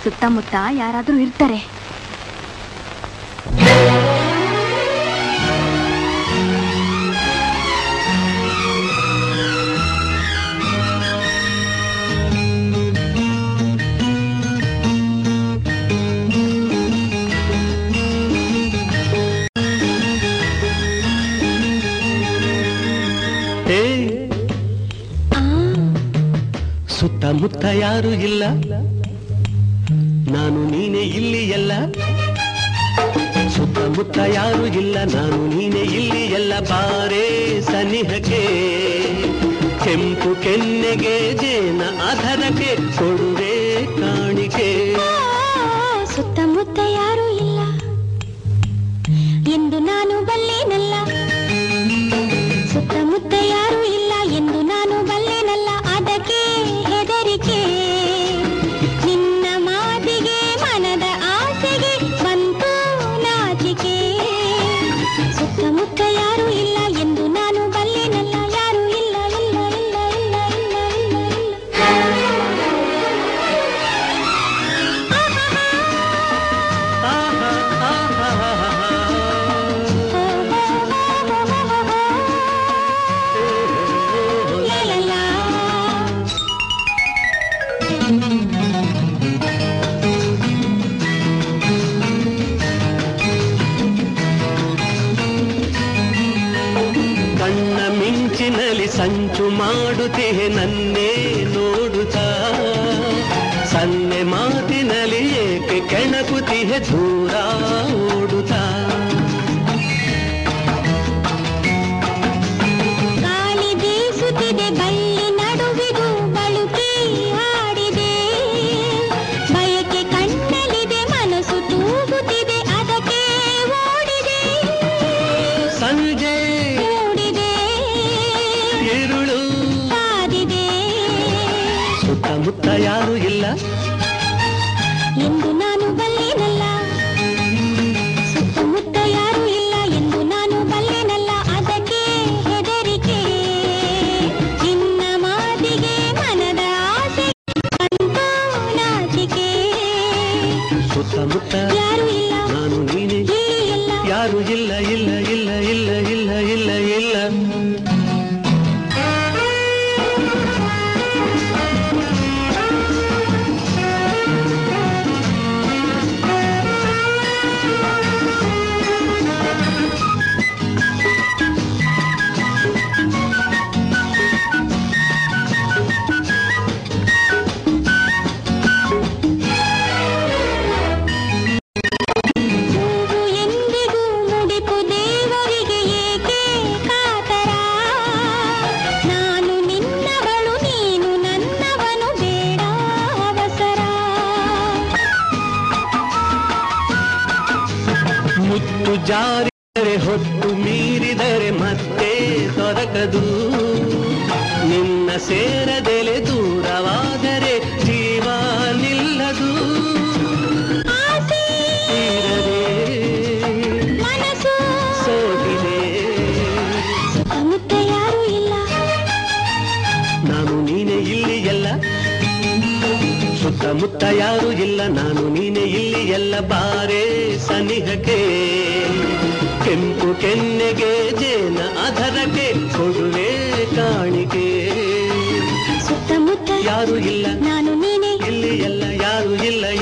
ಸುತ್ತಮುತ್ತ ಯಾರಾದ್ರೂ ಇರ್ತಾರೆ ಏ ಸುತ್ತಮುತ್ತ ಯಾರು ಇಲ್ಲ ನಾನು ನೀನೆ ಇಲ್ಲಿ ಎಲ್ಲ ಸುತ್ತಮುತ್ತ ಯಾರು ಇಲ್ಲ ನಾನು ನೀನೆ ಇಲ್ಲಿ ಎಲ್ಲ ಬಾರೇ ಸನಿಹಕ್ಕೆ ಕೆಂಪು ಕೆನ್ನೆಗೆ ಜೇನ ಆಧಾರಕ್ಕೆ ಕೊಡುವೆ ಕಾಣಿಕೆ ಸುತ್ತಮುತ್ತ ಯಾರೂ ಇಲ್ಲ ಎಂದು ನಾನು ಬಲ್ಲೇನಲ್ಲ ಸುತ್ತಮುತ್ತ ಯಾರೂ ಇಲ್ಲ ಎಂದು ನಾನು ಬಲ್ಲೇನಲ್ಲ ಅದಕ್ಕೆ ಹೆದರಿಕೆ ನಿನ್ನ ಮಾತಿಗೆ ಮನದ ಆಸೆಗೆ ಬಂತು ನಾಚಿಕೆ ಸುತ್ತಮುತ್ತ ಯಾರೂ ಇಲ್ಲ ಎಂದು ನಾನು ಬಲ್ಲೇನಲ್ಲ ಯಾರೂ ಇಲ್ಲ ಇಲ್ಲ ಇಲ್ಲ ಇಲ್ಲ ಇಲ್ಲ ಇಲ್ಲ ಆಹಾ, ಆಹಾ, ಆಹಾ. La la la. ಕಣ್ಣ ಮಿಂಚಿನಲ್ಲಿ ಸಂಚು ಮಾಡುತ್ತಿಹೆ ನನ್ನೇ ನೋಡುತ್ತಾ ಸನ್ನೆ ಮಾತಿನಲ್ಲಿ ಏಕೆ ಕೆಣಕುತಿಹೆ ದೂರ ಓಡುತ್ತಾ ಗಾಳಿ ಬೀಸುತ್ತಿದೆ ಬಳ್ಳಿ ನಡುವಿಗೂ ಬಳುಕಿ ಹಾಡಿದೆ ಬಯಕೆ ಕಣ್ಣಲ್ಲಿದೆ ಮನಸ್ಸು ತೂಗುತ್ತಿದೆ ಅದಕ್ಕೆ ಓಡಿದೆ ಸಂಜೆ ಮೂಡಿದೆ ഇരുಳು ಕಾದಿದೆ ಸುತ್ತಮುತ್ತ ಯಾರು ಇಲ್ಲ ಎಂದು ನಾನು ಬಲ್ಲೇನಲ್ಲ ಸುತ್ತಮುತ್ತ ಯಾರೂ ಇಲ್ಲ ಎಂದು ನಾನು ಬಲ್ಲೇನಲ್ಲ ಅದಕ್ಕೆ ಹೆದರಿಕೆ ನಿನ್ನ ಮಾತಿಗೆ ಮನದ ಆಸೆ ಬಂತು ನಾಚಿಕೆ ಸುತ್ತಮುತ್ತ ಯಾರೂ ಇಲ್ಲ ನಾನು ನೀನೆ ಇಲ್ಲಿ ಎಲ್ಲ ಯಾರು ಇಲ್ಲ ಇಲ್ಲ ಇಲ್ಲ ಇಲ್ಲ ಇಲ್ಲ ಇಲ್ಲ ಇಲ್ಲ ಹೂವು ಎಂದಿಗೂ ಮುಡಿಪು ದೇವರಿಗೆ ಏಕೆ ಕಾತರ ನಾನು ನಿನ್ನವಳು ನೀನು ನನ್ನವನು ಬೇಡ ಅವಸರ ಮುತ್ತು ಜಾರಿದರೆ ಹೊತ್ತು ಮೀರಿದರೆ ಮತ್ತೆ ದೊರಕದು ನಿನ್ನ ಸೇರದೆಲೆ ದೂರವಾದರೆ ಜೀವ ನಿಲ್ಲದು ಆಸೆ ತೀರದೆ ಮನಸ್ಸು ಸೋತಿದೆ ಸುತ್ತಮುತ್ತ ಯಾರೂ ಇಲ್ಲ ನಾನು ನೀನೆ ಇಲ್ಲಿ ಎಲ್ಲ ಸುತ್ತಮುತ್ತ ಯಾರು ಇಲ್ಲ ನಾನು ನೀನೆ ಇಲ್ಲಿ ಎಲ್ಲ ಬಾರೆ ಸನಿಹಕ್ಕೆ ಕೆಂಪು ಕೆನ್ನೆಗೆ ಜೇನ ಅಧರಕ್ಕೆ ಕೊಡುವೆ ಕಾಣಿಕೆ ಸುತ್ತಮುತ್ತ ಯಾರು ಇಲ್ಲ ನಾನು ನೀನೆ ಇಲ್ಲಿ ಎಲ್ಲ ಯಾರು ಇಲ್ಲ